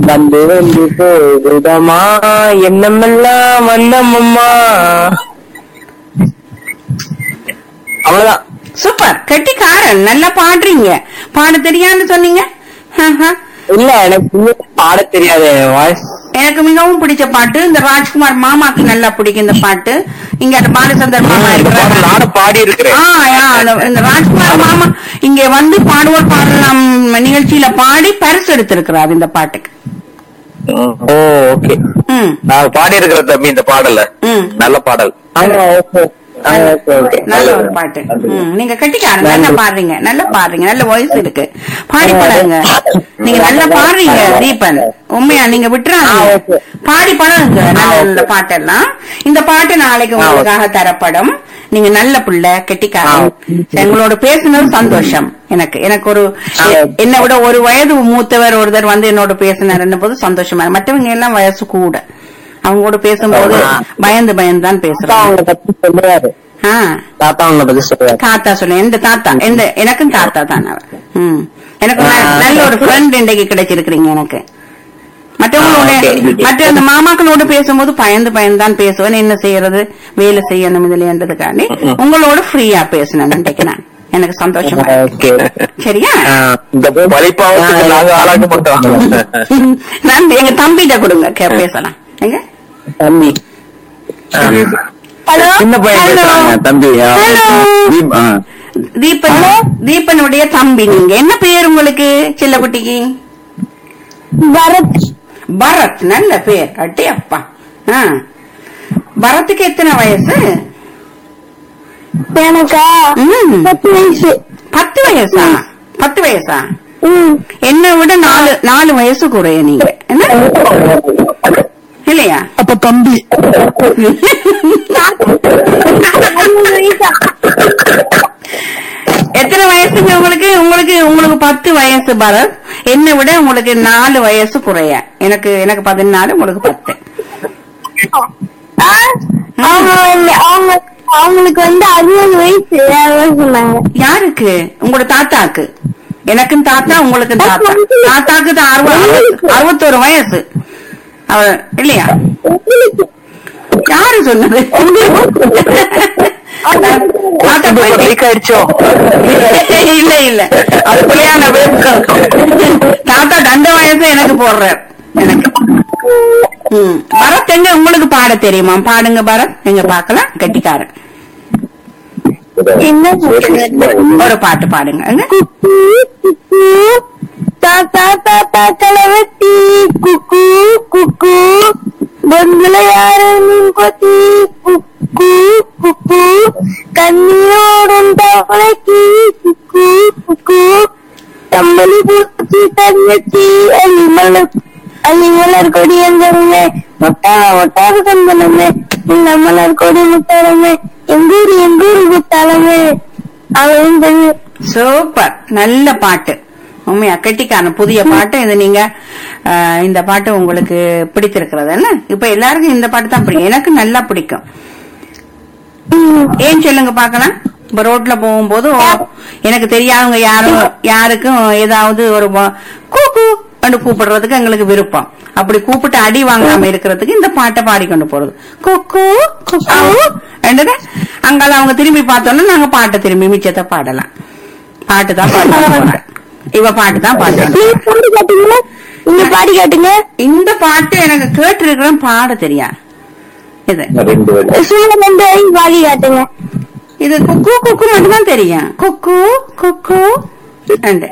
வந்து வந்து போகுதமா எண்ணமெல்லாம் வண்ணமம்மா அவ்வளவுதான் சூப்பர் கெட்டிக்காரன் நல்லா பாடுறீங்க பாட தெரியான்னு சொன்னீங்க ஆஹா. இல்ல எனக்கு உண்மையிலே பாட தெரியாது வாய்ஸ் எனக்கு மிகவும் பிடிச்ச பாட்டு இந்த ராஜ்குமார் மாமாக்கு நல்லா பிடிக்கும் இந்த பாட்டு இங்க அந்த பாலச்சந்தர் மாமா இருக்கிறாங்க நானும் பாடி இருக்கிறேன் ஆ, ஆ, அந்த- இந்த ராஜ்குமார் மாமா இங்க வந்து பாடுவோர் பாடலாம் நிகழ்ச்சியில பாடி பரிசு எடுத்திருக்கிறார் இந்த பாட்டுக்கு ஓ ஓகே ம் நான் பாடி இருக்கிற தம்பி இந்த பாடல ம் நல்ல பாடல் ஆமா ஓகே ஓகே ஓகே நல்ல ஒரு பாட்டு ம், நீங்க கட்டிக்காரங்க நல்லா பாடுறீங்க நல்லா பாடுறீங்க நல்ல வாய்ஸ் இருக்கு பாடி பாடுங்க நீங்க நல்லா பாடுறீங்க தீபன் உண்மையா நீங்க விட்டுறாங்க ஆ, okay. பாடி பாடுங்க நல்ல நல்ல பாட்டெல்லாம் இந்த பாட்டு நாளைக்கு உங்களுக்காக தரப்படும் நீங்க நல்ல புள்ள கெட்டிக்காரன் எங்களோட பேசுனது சந்தோஷம் எனக்கு எனக்கு ஒரு ஆ, okay. என்னை விட ஒரு வயது மூத்தவர் ஒருத்தர் வந்து என்னோட பேசினார் போது சந்தோஷமா இருக்கு. மற்றவங்க எல்லாம் வயசு கூட அவங்க கூட பேசும்போது ஆ. பயந்து பயந்து தான் தாத்தா பேசுறாங்க அவங்கள பத்தி சொல்லுவாரு ஆ தாத்தா அவங்கள பத்தி சொல்லுவாரு தாத்தா சொல்லு எந்த தாத்தா எந்த எனக்கும் தாத்தா தான் அவர் ம். எனக்கு ந- ஆ. நல்ல ஒரு ஃப்ரெண்ட் இன்றைக்கு கிடைச்சிருக்கிறீங்க எனக்கு மற்றவங்களோட ஆ, okay. மற்ற அந்த மாமாக்களோட பேசும்போது பயந்து பயந்து தான் பேசுவேன் என்ன செய்யறது வேலை செய்யணும் இதுலன்றதுக்காண்டி உங்களோட ஃப்ரீயா பேசினேன் இன்றைக்கு நான் எனக்கு சந்தோஷமா இருக்கு. ஓகே சரியா இந்த பழிப்பாவத்துக்கு நாங்க ஆளாக்க மாட்டோம் நான் எங்க தம்பிகிட்ட கொடுங்க கே- பேசலாம் எங்க தம்பி ஹலோ சின்ன பையன் பேசுறாங்க தம்பி ஆ. ஹலோ தீப், ஆ. தீபன் தீபனுடைய தம்பி நீங்க என்ன பேர் உங்களுக்கு செல்லக்குட்டிக்கு பரத் பரத் நல்ல பேர் அட்டே அப்பா ஆ. பரத்துக்கு எத்தனை வயசு எனக்கா ம். பத்து வயசு பத்து வயசா பத்து வயசா ம் என்னை விட நாலு நாலு வயசு குறைய நீங்க என்ன இல்லையா அப்ப தம்பி பதிமூணு வயசா எத்தனை வயசுங்க உங்களுக்கு உங்களுக்கு உங்களுக்கு பத்து வயசு பரத் என்னை விட உங்களுக்கு நாலு வயசு குறைய எனக்கு எனக்கு பதினாலு உங்களுக்கு பத்து ஆ, அவங்க வந்து அவங்க அவங்களுக்கு வந்து அறுபது வயசு அதான் சொன்னாங்க யாருக்கு உங்களோட தாத்தாக்கு எனக்கும் தாத்தா உங்களுக்கும் தாத்தா தாத்தாக்கு தான் அறுபது அறுபத்தோரு வயசு அவர் இல்லையா உங்களுக்கு யாரு சொன்னது தாத்தா போய்- break ஆயிடுச்சோ இல்ல இல்ல அப்படியான பேசுறோம். தாத்தா தண்ட வயசு எனக்கு போடுறார் எனக்கு ம். பரத் எங்க உங்களுக்கு பாட தெரியுமா பாடுங்க பரத் எங்க பாக்கலாம் கட்டிக்காரன் என்ன சொல்றது ஒரு பாட்டு பாடுங்க எங்க? குக்கு குக்கு தாத்தா தாத்தா கலவத்தி குக்கு குக்கு பொந்துல யாரு மீன் கொத்தி குக்கு குக்கு கண்ணியோடும் தவளைக்கு குக்கு குக்கு கம்பளி பூச்சி தங்கச்சி அலிமலர் அலிமலர் கொடி எந்தருமே முட்டாக முட்டாக சந்தனமே இந்த மலர் கொடி முத்தாரமே எங்கூரு எங்கூரு முத்தாளமே அவன் சூப்பர் நல்ல பாட்டு உண்மையா கெட்டிக்காரன் புதிய பாட்டு இது நீங்க அஹ், இந்த பாட்டு உங்களுக்கு பிடித்திருக்கிறது என்ன இப்ப எல்லாருக்கும் இந்த பாட்டு தான் பிடிக்கும் எனக்கு நல்லா பிடிக்கும் ஏன் சொல்லுங்க பாக்கலாம் இப்ப ரோட்ல போகும்போது ஓ, எனக்கு தெரியாதவங்க யாரும் யாருக்கும் ஏதாவது ஒரு வ- கூ கூ என்று கூப்பிடுறதுக்கு எங்களுக்கு விருப்பம் அப்படி கூப்பிட்டு அடி வாங்காம இருக்கிறதுக்கு இந்த பாட்டை பாடிக்கொண்டு போறது குக்கு குக்கு என்றது அங்கால அவங்க திரும்பி பார்த்தோன்னா நாங்க பாட்டை திரும்பி மிச்சத்தை பாடலாம் பாட்டு தான் பாடுறோம் இவ பாட்டு தான் பாடுறோம் நீங்க பாடி காட்டுங்க நீங்க பாடி காட்டுங்க இந்த பாட்டு எனக்கு கேட்டு இருக்கிறேன் பாட தெரியா இது ரெண்டு வழி சும்மா ரெண்டு வரி பாடி காட்டுங்க இது குக்கு குக்கு மட்டும் தான் தெரியும் குக்கு குக்கு ரெண்டு.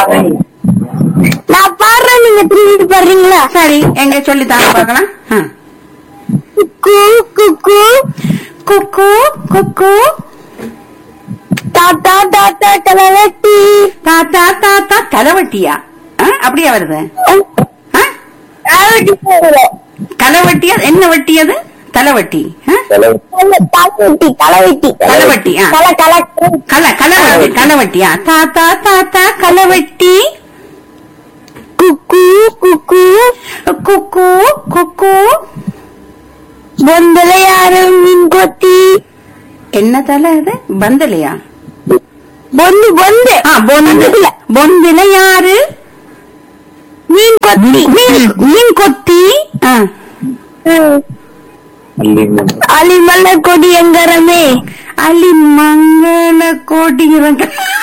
நான் பாடுறேன் நீங்க திரும்பி பாடுறீங்களா சரி எங்க சொல்லி தாங்க பார்க்கலாம் ஆ. குக்கு குக்கு குக்கு குக்கு தாத்தா தாத்தா கலவட்டி தாத்தா தாத்தா தலைவட்டியா ஆ, அப்படியா வருது ஆ? கலவட்டி போகல தலைவட்டியா என்ன வட்டி அது தலைவட்டி ஆ? தலைவட்டி தலைவட்டி கலவட்டி, ஆ. கல கல கல கலவட்டி கலவட்டியா தாத்தா தாத்தா கலவட்டி குக்கு குக்கு குக்கு குக்கு பொந்தல யாரும் மீன் கொத்தி என்ன தலை அது பந்தலையா பொந்து பொந்து ஆ பொந்து பொந்துல யாரு மீன் கொத்தி மீன் மீன் கொத்தி ஆ. ம். அலிமல்ல கொடி எங்கரமே அலி மங்கள கோடிங்கிறாங்க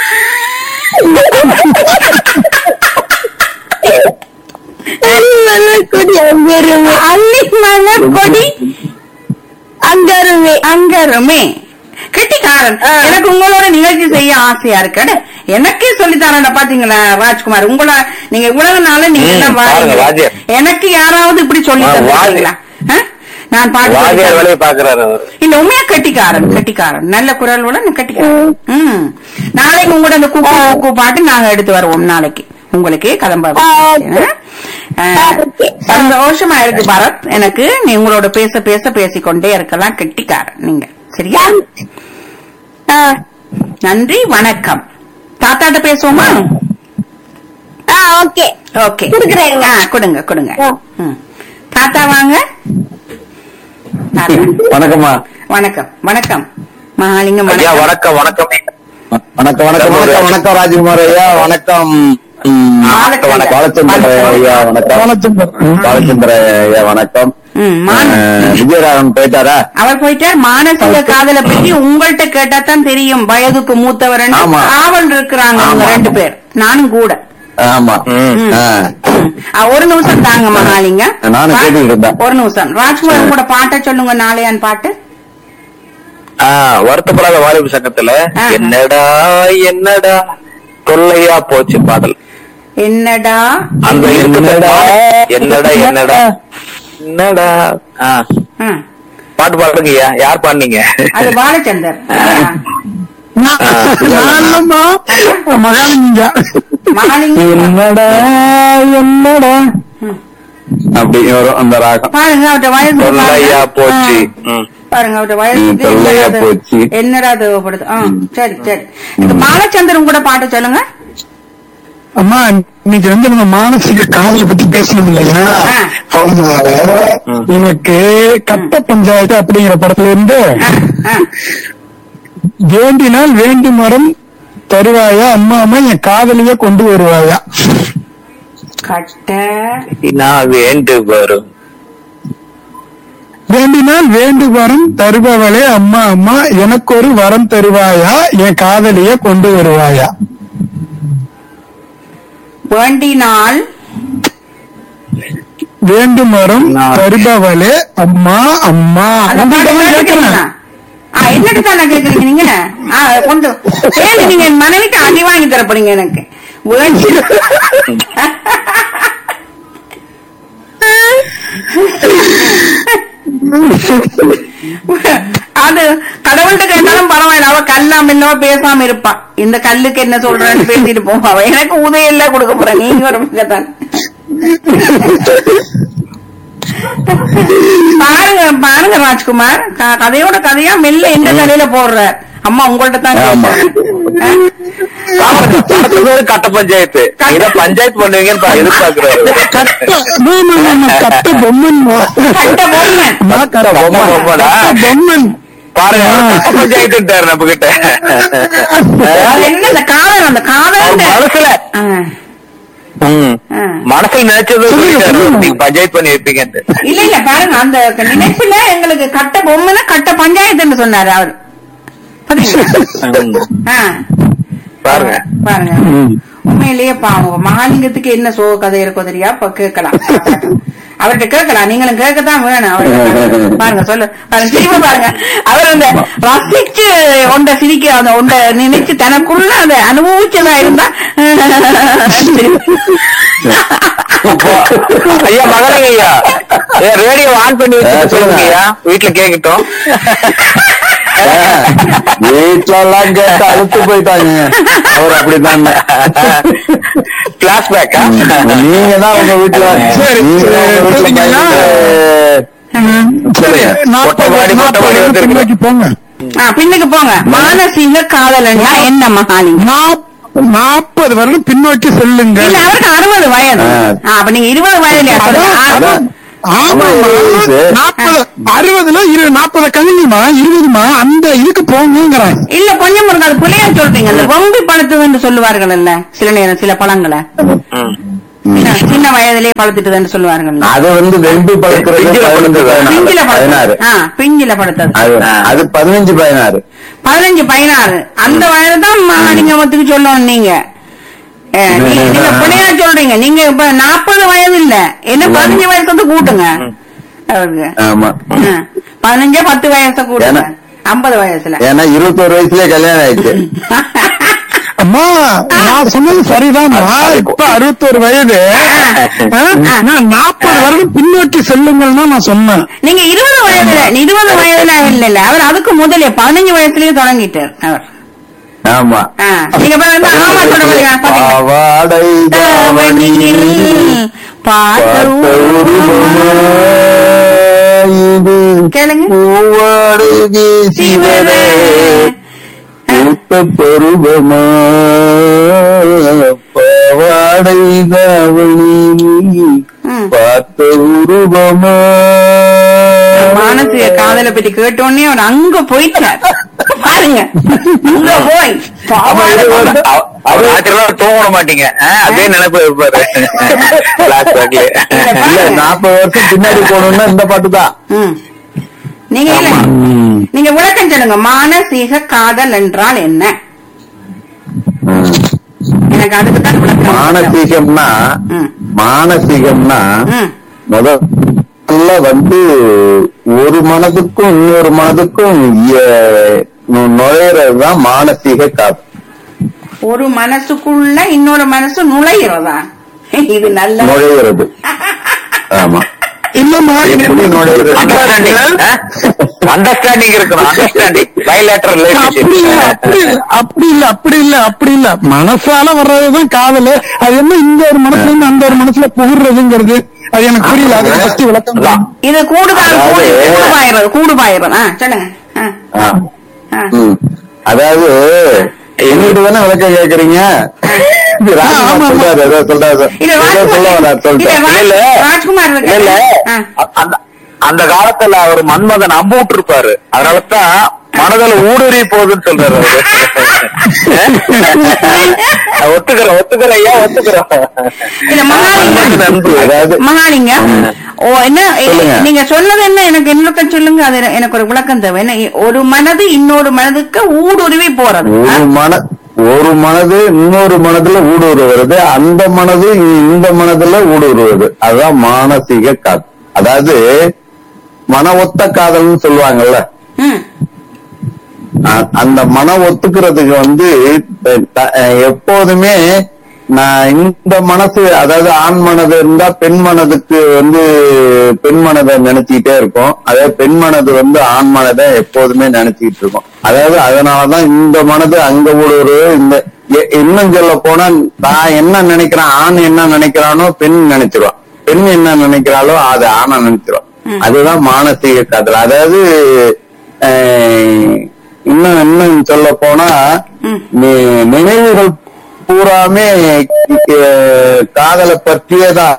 அலிமல்ல கொடி எங்கரமே அள்ளி மலர் கொடி அங்கருமே அங்கருமே கெட்டிக்காரன் எனக்கு உங்களோட நிகழ்ச்சி செய்ய ஆசையா இருக்கு எனக்கே சொல்லி தரேன் பாத்தீங்களா ராஜ்குமார் உங்கள நீங்க இவ்வளவு நாள நீங்க ம், எல்லாம் பாருங்க, வாரீங்க. வாத்தியார். எனக்கு யாராவது இப்படி சொல்லி ஆ, தந்தீங்களா நான் பாட்டு சொல்லி வாதியார் தரேன். வேலையை பாக்குறாரு அவர் இல்ல உண்மையா கட்டிக்காரன் கட்டிக்காரன் நல்ல குரலோட நான் கட்டிக்காரன் ம் நாளைக்கு உங்களோட அந்த குக்கு குக்கு பாட்டு நாங்க எடுத்து வருவோம் நாளைக்கு உங்களுக்கு கதம்பா சந்தோஷமா இருக்கு பரத் எனக்கு நீ உங்களோட பேச பேச பேசிக்கொண்டே இருக்கலாம் கெட்டிக்காரன் நீங்க சரியா ஆ நன்றி வணக்கம் தாத்தாட்ட பேசுவோமா ஆ ஓகே ஓகே கொடுக்குறேங்க. ஆ, கொடுங்க கொடுங்க ஆ. ம். தாத்தா வாங்க தாத்தா. வணக்கம்மா வணக்கம் வணக்கம் மகாலிங்கம் ஐயா வணக்கம் வணக்கம் வணக்கம் வணக்கம் வணக்கம் வணக்கம் வணக்கம் ராஜ்குமார் ஐயா வணக்கம் ம், வணக்கம், வணக்கம். பாலச்சந்திர ஐயா வணக்கம் பாலச்சந்திர ஐயா வணக்கம் ம், மான- அஹ், விஜயராகவன் போயிட்டாரா அவர் போயிட்டார் மானசீக காதலை பற்றி உங்கள்ட்ட கேட்டா தான் தெரியும் வயதுக்கு மூத்தவர் ஆமா. காவல் இருக்கிறாங்க அவங்க ஆமா. ரெண்டு பேர் நானும் கூட ஆமா ம். ம். ஆ. ம். ஆ, ஒரு நிமிஷம் தாங்க மகாலிங்க நானும் கேட்டுக்கிட்டு இருந்தேன். ஒரு நிமிஷம் ராஜ்குமார் கூட பாட்டை சொல்லுங்க நாளையான் பாட்டு ஆ, வருத்தப்படாத வாலிப சங்கத்துல ஆ. என்னடா என்னடா தொல்லையா போச்சு பாடல் என்னடா அந்த இருக்குது என்னடா? என்னடா என்னடா என்னடா ஆ, ஆ, பாட்டு பாடுங்கய்யா யார் பாடுனீங்க அது பாலச்சந்தர் மகாலிங்கம் என்னடா என்னடா ம். அப்படி வரும் அந்த ராகம் பாருங்க அவர்ட்ட வயசு தொல்லையா போச்சு ஆ. ம். பாருங்க அவர்ட்ட ம், வயசுக்கு தொல்லையா என்னடா போச்சு. தேவை- என்னடா தேவைப்படுது ஆ சரி சரி இந்த பாலச்சந்திரன் கூட பாட்டு சொல்லுங்க அம்மா இன்னைக்கு வந்து நம்ம மானசீக காதலை பத்தி பேசணும் இல்லையா ஆ. அதனால எனக்கு கட்ட பஞ்சாயத்து அப்படிங்கிற படத்துல இருந்து ஆ, ஆ. வேண்டினால் வேண்டி மரம் தருவாயா அம்மா அம்மா என் காதலிய கொண்டு வருவாயா கட்ட நான் வேண்டு வரும் வேண்டினால் வேண்டு வரம் தருபவளே அம்மா அம்மா எனக்கு ஒரு வரம் தருவாயா என் காதலிய கொண்டு வருவாயா வேண்டினால் வேண்டும் வரம் தருபவளே அம்மா அம்மா அந்த பாட்டு உங்கள்ட்ட தான் கேட்கிறீங்களா? கேட்கிறேன் ஆ, என்னட்டு தானே கேக்குறீங்க நீங்க ஆ, கொண்டு சரி நீங்க என் மனைவிக்கு அடி வாங்கி தரப்படுங்க எனக்கு வேண்டி அது கடவுள்கிட்ட கேட்டாலும் பரவாயில்ல அவ கல்லாம் என்னவோ பேசாம இருப்பா இந்த கல்லுக்கு என்ன சொல்றேன்னு பேசிட்டு போவா அவ எனக்கு உதயம் கொடுக்க போறேன் நீங்க ஒரு பக்கத்தான் பாருங்க பாருங்க ராஜ்குமார் க- கதையோட கதையா மெல்ல எந்த கதையில போடுற அம்மா உங்கள்ட்ட தான் ஆமா. கேட்டேன். ஆ? பத்து பேரு கட்ட பஞ்சாயத்து இத பஞ்சாயத்து பண்ணுவீங்கன்னு பா- எதிர்பார்க்கிறாரு கட்ட no, no, no, no, கட்ட பொம்மன் கட்ட பொம்மை. நான் கட்ட பொம்மை, பொம்மைடா. கட்ட பொம்மன் பாருங்க கட்ட பஞ்சாயத்துட்டாரு நம்ம கிட்ட அது என்ன இந்த காதல் அந்த காதல் மனசுல ம். ஆ. மனசுல நினைச்சது சொல்லிட்டாரு நீங்க பஞ்சாயத்து பண்ணி வைப்பீங்கன்னு இல்ல இல்ல பாருங்க அந்த நினைப்புல எங்களுக்கு கட்ட பொம்மைனா கட்ட பஞ்சாயத்துன்னு சொன்னாரு அவர் பாத்தீங்களா ம். ஆ. பாருங்க பாருங்க உண்மையிலேயே பாவம் மகாலிங்கத்துக்கு என்ன சோக கதை இருக்கோ தெரியா இப்ப கேட்கலாம் அவர்கிட்ட கேட்கலாம் நீங்களும் கேட்கத்தான் வேணும் அவர்கிட்ட பாருங்க சொல்லு பாருங்க திரும்ப பாருங்க அவர் அந்த ரசிச்சு ஒண்ட சிரிக்க அந்த ஒண்ட நினைச்சு தனக்குள்ள அந்த அனுபவிச்சதா இருந்தா ஐயா மகனங்க ஐயா ரேடியோ ஆன் பண்ணி வச்சு சொல்லுங்க ஐயா வீட்டுல கேக்கட்டும் வீட்டுல எல்லாம் கேட்டு அழுத்து போயிட்டாங்க அவர் அப்படிதான் பிளாஷ்பேக்கா நீங்க தான் உங்க வீட்டுல சரி, நீங்க தான் உங்க வீட்டுல சரிங்களா? பயந்து- சொல்லுங்க மொட்டை மாடி, நாற்பது மொட்டை மாடி நாற்பது வந்துருக்கு. பின்னோக்கி போங்க ஆ, பின்னுக்கு போங்க மானசீக காதலன்னா என்ன மகாலிங்கம் நாப்- நாற்பது வருடம் பின்னோக்கி செல்லுங்க இல்ல அவருக்கு அறுபது வயது ஆ. ஆ, அப்ப நீங்க இருபது வயதுல அதான். ஆமா சரி. நாற்பது அறுபதுல இரு நாற்பது கழிஞ்சுமா இருபதுமா அந்த இதுக்கு போங்கிறேன் இல்ல கொஞ்சம் இருங்க அது புள்ளையா சொல்றீங்க அந்த வம்பி பழுத்ததுன்னு சொல்லுவார்கள் இல்ல சில நேரம் சில பழங்களை ம். சின்ன சின்ன வயதிலே படுத்துட்டுதுன்னு சொல்லுவார்கள் அது வந்து வெம்பி பழக்கிறது பிஞ்சில பதினஞ்சு பிஞ்சில பதினாறு படுத்தது ஆ பிஞ்சில படுத்தது அது அது பதினஞ்சு பதினாறு பதினஞ்சு பதினாறு அந்த வயது தான் மாலிங்கமத்துக்கு சொல்லணும் நீங்க ஏ, நீ- நீங்க புனையா சொல்றீங்க நீங்க இப்ப நாற்பது வயது இல்ல என்ன பதினஞ்சு வயசு வந்து கூட்டுங்க அவருக்கு ஆமா ஆ, பதினஞ்சே பத்து வயசு கூட்டுங்க ஏன்னா- ஐம்பது வயசுல ஏன்னா இருபத்தோரு வயசுலயே கல்யாணம் ஆயிடுச்சு அம்மா நான் சொன்னது சரிதான் இப்ப அறுபத்தோரு வயது ஆ, நான் நாற்பது வருடம் பின்னோக்கி செல்லுங்கள்னா நான் சொன்னேன் நீங்க இருபது வயதுல இருபது வயதுல இல்ல இல்ல அவர் அதுக்கு முதலே பதினஞ்சு வயசுலயே தொடங்கிட்டார் அவர் ஆமா ஆ, நீங்க பாருங்க ஆமா சொல்ல முடியுங்க பாத்தீங்களா? பாவாடை தாவணியில் தாவணியில் பார்த்த பார்த்த உருவமா இது கேளுங்க பூவாடை வீசிவரே பூத்த பருவமா பாவாடை தாவணியில் ம். பார்த்த உருவமா மானசிக காதலை பத்தி கேட்டோடனே அவர் அங்க போயிட்டார் பாருங்க அங்க போய் பாவாடை போட்டு- அவ- அவர் ராத்திரி தூங்க மாட்டீங்க ஆ, அதே நினைப்பு இருப்பாரு Flashback-ல. இல்ல நாற்பது வருஷம் பின்னாடி போகணும்னா இந்த பாட்டு தான் ம். நீங்க இல்ல நீங்க விளக்கம் சொல்லுங்க மானசீக காதல் என்றால் என்ன எனக்கு அதுக்கு தான் விளக்கம் மானசீகம்னா ம். மானசீகம்னா ம். முதல்ல வந்து ஒரு மனதுக்கும் இன்னொரு மனதுக்கும் எ- நு- நுழையறதுதான் மானசீக காப்பு ஒரு மனசுக்குள்ள இன்னொரு மனசு நுழைகிறதா இது நல்ல நுழையிறது ஆமா இல்லம்மா எப்படி நுழையிறது அண்டர்ஸ்டாண்டிங் அண்டர்ஸ்டாண்டிங் இருக்கணும் அண்டர்ஸ்டாண்டிங் பைலேட்டர் அப்படி இல்ல அப்படி இல்ல அப்படி இல்ல அப்படி இல்ல அப்படி இல்ல மனசால வர்றதுதான் காதல் அது என்ன இந்த ஒரு மனசுல இருந்து அந்த ஒரு மனசுல புகுறதுங்கிறது அது எனக்கு புரியல அதுக்கு ஃபர்ஸ்ட் விளக்கம் தான். இது கூடுதல் அதாவது- கூடு கூடு பாயிறது கூடு பாயிறது ஆ சொல்லுங்க ஆ, ஆ. ஆ. ம். அதாவது எங்கிட்ட தானே விளக்கம் கேக்குறீங்க இது ராஜ்குமார் ஆமா, ஆமா. சொல்றாரு ஏதோ சொல்றாரு இல்ல ஏதோ சொல்ல வராரு ராஜ்குமார் இல்ல, சொல்லிட்டேன் ராஜ்- இல்ல. ராஜ்குமார் இல்ல இருக்காரு. ஆ. அந்த அந்த காலத்துல அவர் மன்மதன் அம்பு விட்டுருப்பாரு அதனாலதான் மனதில் ஊடுருவி போகுதுன்னு சொல்றாரு அவரு ஒத்துக்கிறேன் ஒத்துக்கிறேன் ஐயா ஒத்துக்கிறேன் இல்ல மகாலிங்கம் மன்மதன் அன்பு. அதாவது மகாலிங்கம் ஓ என்ன எ- சொல்லுங்க. நீங்க சொன்னது என்ன எனக்கு இன்னொருக்க சொல்லுங்க அது எனக்கு ஒரு விளக்கம் தேவை என்ன ஒரு மனது இன்னொரு மனதுக்கு ஊடுருவி போறது ஆ? ஒரு மன ஒரு மனது இன்னொரு மனதுல ஊடுருவது அந்த மனது இந்த மனதுல ஊடுருவது அதுதான் மானசீக காதல் அதாவது மன ஒத்த காதல்னு சொல்லுவாங்கல்ல ம் அ- அந்த மன ஒத்துக்கிறதுக்கு வந்து த- த- எப்போதுமே நான் இந்த மனசு அதாவது ஆண் மனது இருந்தா பெண் மனதுக்கு வந்து பெண் மனதை நினைச்சுக்கிட்டே இருக்கும் அதே பெண் மனது வந்து ஆண் மனதை எப்போதுமே நினைச்சுக்கிட்டு இருக்கும் அதாவது அதனாலதான் இந்த மனது அங்க ஒரு இந்த எ- இன்னும் சொல்ல போனா நான் என்ன நினைக்கிறேன் ஆண் என்ன நினைக்கிறானோ பெண் நினைச்சிருவான் பெண் என்ன நினைக்கிறாளோ அது ஆணை நினைச்சிருவான் அதுதான் மானசீக காதல் அதாவது அஹ், இன்னும் இன்னும் சொல்ல போனா நி- நினைவுகள் பூராமே அஹ், காதலை பற்றியதான்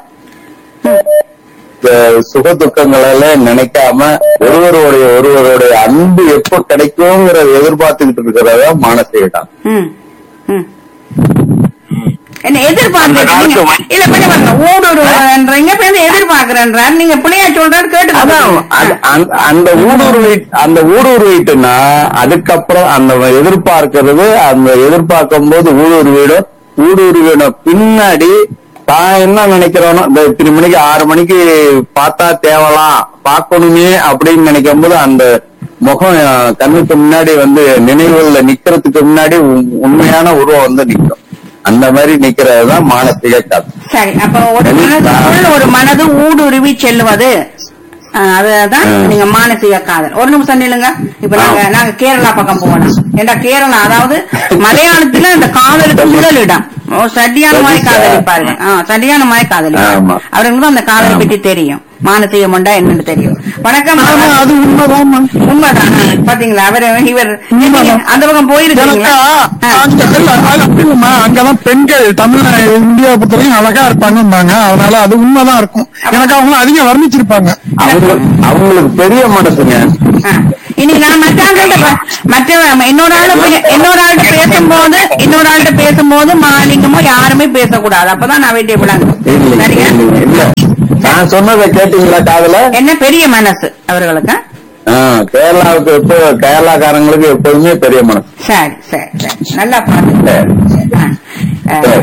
அஹ், சுக துக்கங்கள் எல்லாம் நினைக்காம ஒருவருடைய ஒருவருடைய அன்பு எப்ப கிடைக்குங்கிறத எதிர்பார்த்துக்கிட்டு இருக்கிறதா மானசீக காதல் ம் ம் என்ன எதிர்பார்க்கறீங்க அந்த காலத்து இல்ல பண்ணி பாருங்க ஊடுருவன்றீங்க இப்ப வந்து எதிர்பார்க்கறேன்றார் நீங்க பிள்ளையா சொல்றாரு கேட்டு அதான் பாருங்க. அந்த- அந்த- அந்த ஊடுருவி அந்த ஊடுருவிட்டுனா அதுக்கப்புறம் அந்த எதிர்பார்க்கிறது அந்த எதிர்பார்க்கும் போது ஊடுருவிடும் ஊடுருவின பின்னாடி தான் என்ன நினைக்கிறோனோ இந்த இத்தனை மணிக்கு ஆறு மணிக்கு பார்த்தா தேவலாம் பார்க்கணுமே அப்படின்னு நினைக்கும் போது அந்த முகம் அஹ், கண்ணுக்கு முன்னாடி வந்து நினைவுகள்ல நிக்கிறதுக்கு முன்னாடி உண்- உண்மையான உருவம் வந்து நிக்கும் அந்த மாதிரி நிக்கிறது தான் மானசீக காதல் சரி அப்ப ஒரு மனதுக்குள் ஒரு மனது ஊடுருவி செல்லுவது ஆ, அதுதான் நீங்க மானசீக காதல் ஒரு நிமிஷம் நில்லுங்க இப்ப நாங்க நாங்க கேரளா பக்கம் போகலாம் ஏண்டா கேரளா அதாவது மலையாளத்துல அந்த காதலுக்கு முதலிடம் ஓ, சரியான மாதிரி காதலிப்பாருங்க ஆ, சரியான மாதிரி காதலிப்பாரு ஆமா. அவருக்கு தான் அந்த காதலை ஆமா. பற்றி தெரியும் மானசீகம்ண்டா என்னன்னு தெரியும் வணக்கம் ஆமா அது உண்மைதான்மா உண்மைதான் பாத்தீங்களா அவர் இவர் உண்மைதான். அந்த பக்கம் போயிருக்கீங்களா எனக்கா, அங்க இல்ல, அது அப்படி இல்லம்மா, அங்கதான் பெண்கள் தமிழ் இந்தியா பொறுத்தவரைக்கும் அழகா இருப்பாங்கம்பாங்க அதனால அது உண்மைதான் இருக்கும் எனக்கு அவங்களும் அதிகம் வர்ணிச்சிருப்பாங்க அவங்களுக்கு அவங்களுக்கு பெரிய மனசுங்க ஆ. இனி நான் மற்ற ஆள்கிட்ட ப- மற்ற இன்னொரு ஆள் இன்னொரு ஆள்கிட்ட பேசும்போது இன்னொரு ஆள்கிட்ட பேசும்போது மாலிங்கமோ யாருமே பேசக்கூடாது அப்பதான் நான் வேண்டிய விடாங்க இல்ல சரியா இல்ல, இல்ல நான் சொன்னதை கேட்டீங்களா காதுல என்ன பெரிய மனசு அவர்களுக்கு ஆ, கேரளாவுக்கு எப்போ கேரளாக்காரங்களுக்கு எப்போதுமே பெரிய மனசு சரி சரி சரி நல்லா பாத்து ஆ. ஆ.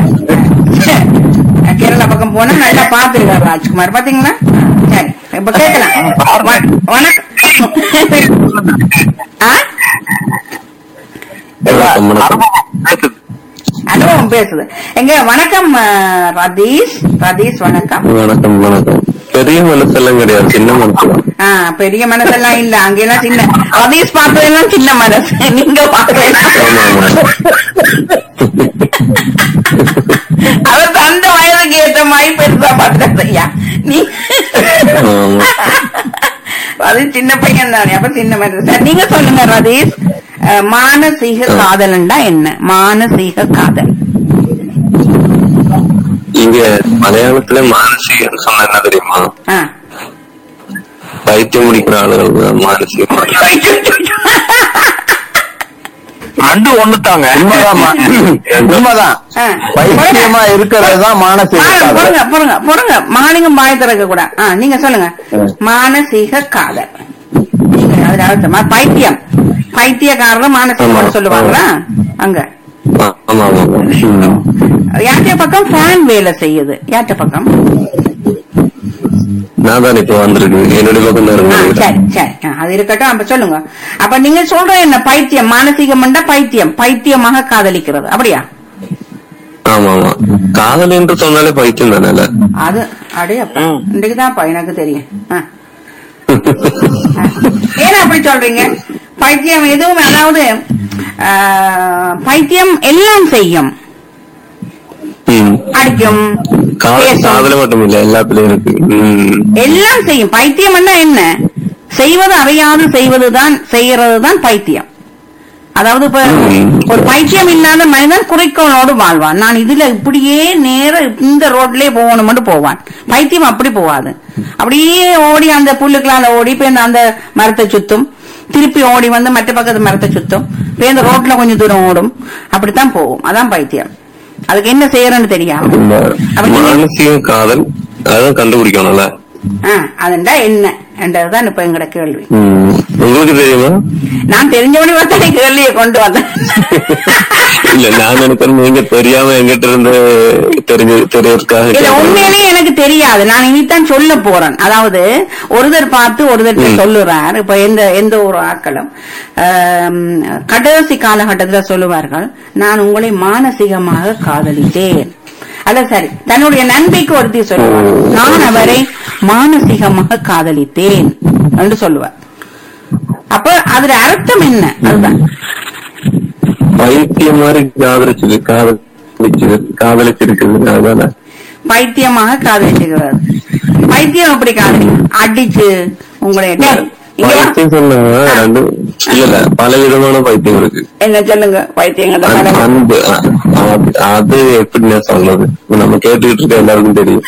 கேரளா பக்கம் போனா நல்லா பாத்துருக்காரு ராஜ்குமார் பாத்தீங்களா சரி இப்ப கேட்கலாம் வ- வணக்கம் ஆ? அனுபவம் பேசுது எங்க வணக்கம் ஆ, ரதீஷ் ரதீஷ் வணக்கம் வணக்கம் வணக்கம் பெரிய மனசெல்லாம் கிடையாது சின்ன மனசு தான் ஆ பெரிய மனசெல்லாம் இல்ல அங்கெல்லாம் சின்ன ரதீஷ் பார்த்ததெல்லாம் சின்ன மனசு நீங்க பார்த்ததெல்லாம் ஆமா ஆமா அவர் அந்த வயதுக்கு ஏற்ற மாதிரி பெருசா பார்த்தது ஐயா நீ ஆமா. அது சின்ன பையன் தானே அப்ப சின்ன மனசு சரி, நீங்க சொல்லுங்க ரதீஷ் அஹ், மானசீக காதல்ண்டா என்ன மானசீக காதல் இங்க மலையாளத்துல மானசீகன்னு சொன்னா என்ன தெரியுமா ஆ. பைத்தியம் முடிக்கிற ஆளுகள் தான் மானசீகம் ரெண்டு ஒண்ணுத்தாங்க உண்மைதாம்மா உண்மைதான் ஆ. பைத்தியமா இருக்கிறது தான் மானசீக பாருங்க, காதல் பொறுங்க பொறுங்க பொறுங்க மானிங்கம் பாய் திறக்க கூட ஆ, நீங்க சொல்லுங்க ம். மானசீக காதல் நீங்க அதுல அர்த்தமா பைத்தியம் பைத்தியக்காரர் மானசீகம் ஆமா. சொல்லுவாங்களா அங்க ஆ, ஆமா ஆமா ம். யார்கிட்ட பக்கம் ஃபேன் வேலை செய்யுது யார்கிட்ட பக்கம் நான் தான் இப்ப வந்திருக்கு என்னுடைய பக்கம் தான் ஆ, இருக்கு சரி சரி ஆ, அது இருக்கட்டும் அப்ப சொல்லுங்க அப்ப நீங்க சொல்ற என்ன பைத்தியம் மானசீகம்ண்டா பைத்தியம் பைத்தியமாக காதலிக்கிறது அப்படியா ஆமா ஆமா காதல் என்று சொன்னாலே பைத்தியம் தானே அது அடே அப்பா இன்றைக்குதான்ப்பா எனக்கு தெரியும் ஆ. ஆ. ஏன் அப்படி சொல்றீங்க பைத்தியம் எதுவும் அதாவது ஆ, பைத்தியம் எல்லாம் செய்யும் ம். அடிக்கும் கா- பேசும் காதல மட்டும் இல்ல எல்லாத்துலயும் இருக்கு ம். எல்லாம் செய்யும் பைத்தியம் என்ன செய்வது அறியாது செய்வதுதான் செய்யறது தான் பைத்தியம் அதாவது இப்ப ம். ஒரு பைத்தியம் இல்லாத மனிதன் குறிக்கோளோடு வாழ்வான் நான் இதுல இப்படியே நேர இந்த ரோட்லயே போகணும்னு போவான் பைத்தியம் அப்படி போவாது அப்படியே ஓடி அந்த புல்லுக்களால ஓடி போய் அந்த- அந்த மரத்தை சுத்தும் திருப்பி ஓடி வந்து மற்ற பக்கத்து மரத்தை சுத்தும் போய் அந்த ரோட்ல கொஞ்சம் தூரம் ஓடும் அப்படித்தான் போகும் அதான் பைத்தியம் அதுக்கு என்ன செய்யறன்னு தெரியாம இந்த அப்ப நீங்க- மானசீக காதல் அதான் கண்டுபிடிக்கணும்ல ஆ, அதுண்டா என்ன என்றதுதான் இப்ப எங்கட கேள்வி ம். உங்களுக்கு தெரியுமா நான் தெரிஞ்சவனே வந்து கேள்வியை கொண்டு வந்தேன் இல்ல நான் நினைக்கிறேன் நீங்க தெரியாம எங்கிட்ட இருந்து தெரிஞ்சு தெரியறதுக்காக இல்ல கேக்குறேன். உண்மையிலேயே எனக்கு தெரியாது நான் இனித்தான் சொல்ல போறேன் அதாவது ஒருத்தர் பார்த்து ஒருத்தர் ம். சொல்லுறார் இப்ப எந்த எந்த ஒரு ஆக்களும் ஆம், கடைசி காலகட்டத்துல சொல்லுவார்கள் நான் உங்களை மானசீகமாக காதலித்தேன் அல்ல சரி தன்னுடைய நன்மைக்கு ஒருத்தி சொல்லுவார் நான் அவரை மானசீகமாக காதலித்தேன் என்று சொல்லுவார் அப்ப அதுல அர்த்தம் என்ன அதுதான் பைத்தியம் மாதிரி காதலிச்சது காதலிச்சது காதலிச்சிருக்குது அதானே பைத்தியமாக காதலிச்சுக்கிறார் பைத்தியம் எப்படி காதலி அடிச்சு உங்களை டேய், இங்க வா. பைத்தியம் சொன்னாங்க ரெண்டு இல்ல இல்ல பல விதமான பைத்தியம் இருக்கு என்ன சொல்லுங்க பைத்தியங்கள்ட்ட அன்பு- பழக்கம். அன்பு அ- அது- அது எப்படி நான் சொல்றது நம்ம கேட்டுக்கிட்டு இருக்க எல்லாருக்கும் தெரியும்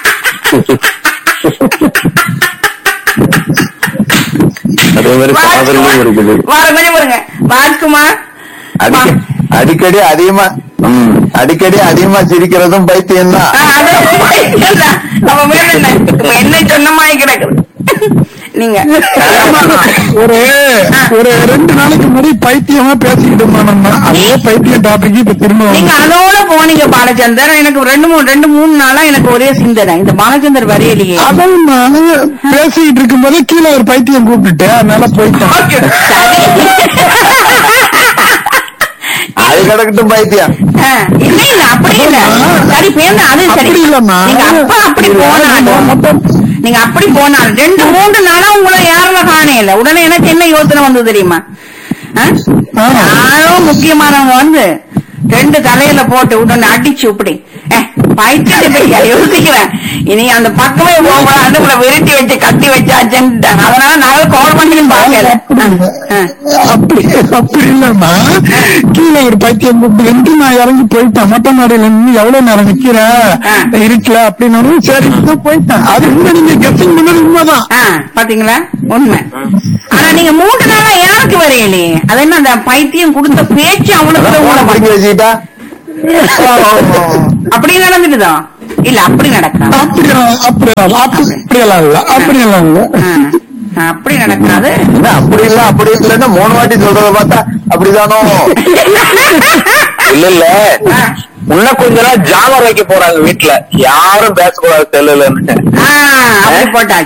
அதே மாதிரி காதலும் இருக்குது வார கொஞ்சம் பாருங்க ராஜ்குமார் அடிக்க- அடிக்கடி அதிகமா ம், அடிக்கடி அதிகமா சிரிக்கிறதும் பைத்தியம் தான் ஆ, அது பைத்தியம்தான். நம்ம மேல என்ன இப்ப என்ன சொன்ன மாதிரி கிடக்குது நீங்க ஒரு ஒரு ரெண்டு நாளைக்கு முன்னாடி பைத்தியமா பேசிக்கிட்டு இருந்தோம் நம்ம அதே பைத்தியம் டாபிக் இப்ப திரும்ப நீங்க வந்து- அதோட போனீங்க பாலச்சந்தர் எனக்கு ரெண்டு மூணு ரெண்டு மூணு நாளா எனக்கு ஒரே சிந்தனை இந்த பாலச்சந்தர் வரையிலேயே அதான் நான் பேசிக்கிட்டு இருக்கும்போதே கீழே ஒரு பைத்தியம் கூப்பிட்டுட்டு அதனால போயிட்டேன் அது கிடக்கட்டும் பைத்தியம் ஆ, இல்ல இல்ல அப்படி இல்ல சரி பேருந்து அது சரி அப்படி இல்லம்மா. நீங்க அப்ப அப்படி போனாலும் நீங்க அப்படி போனாலும் ரெண்டு மூன்று நாளா உங்களை யாருல காணையில உடனே எனக்கு என்ன யோசனை வந்தது தெரியுமா ஆ? ஆ. யாரோ முக்கியமானவங்க வந்து ரெண்டு தலையில போட்டு உடனே அடிச்சு இப்படி ஏ பைத்தியத்தை பையா யோசிக்கிறேன் இனி அந்த பக்கமே போக அனுப்புல விரட்டி வச்சு கட்டி வச்சாச்சுன்னு அதனால நாங்க கால் பண்ணி பாக்கல ஆ, ஆ. அப்படி அப்படி இல்லம்மா கீழே ஒரு பைத்தியம் கூப்பிட்டு நான் இறங்கி போயிட்டேன் மொட்டை மாடியில நின்று எவ்வளவு நேரம் நிக்கிற ஆ. இருக்கல அப்படின்னு சரி நான் போயிட்டேன் அது உண்மை நீங்க கெஸ்டிங் பண்ணது உண்மைதான் ஆ, பாத்தீங்களா உண்மை ஆனா நீங்க மூன்று நாளா யாருக்கு வரையலே அது என்ன அந்த பைத்தியம் கொடுத்த பேச்சு அவனுக்கு போன ஊன பிடிக்க வச்சுக்கிட்டா அப்படி நடந்துட்டுதா இல்ல அப்படி நடக்காது அப்படி அப்படி அப்படியெல்லாம் இல்ல அப்படியெல்லாம் இல்ல ஆ, அப்படி நடக்காது என்ன அப்படி இல்ல அப்படி இல்லன்னா மூணு வாட்டி சொல்றத பார்த்தா அப்படிதானோ இல்ல இல்ல ஆ. இன்னும் கொஞ்ச நாள் ஜாமர் வைக்க போறாங்க வீட்டுல யாரும் பேசக்கூடாது செல்லுலன்னு ஆ, அப்படி போட்டா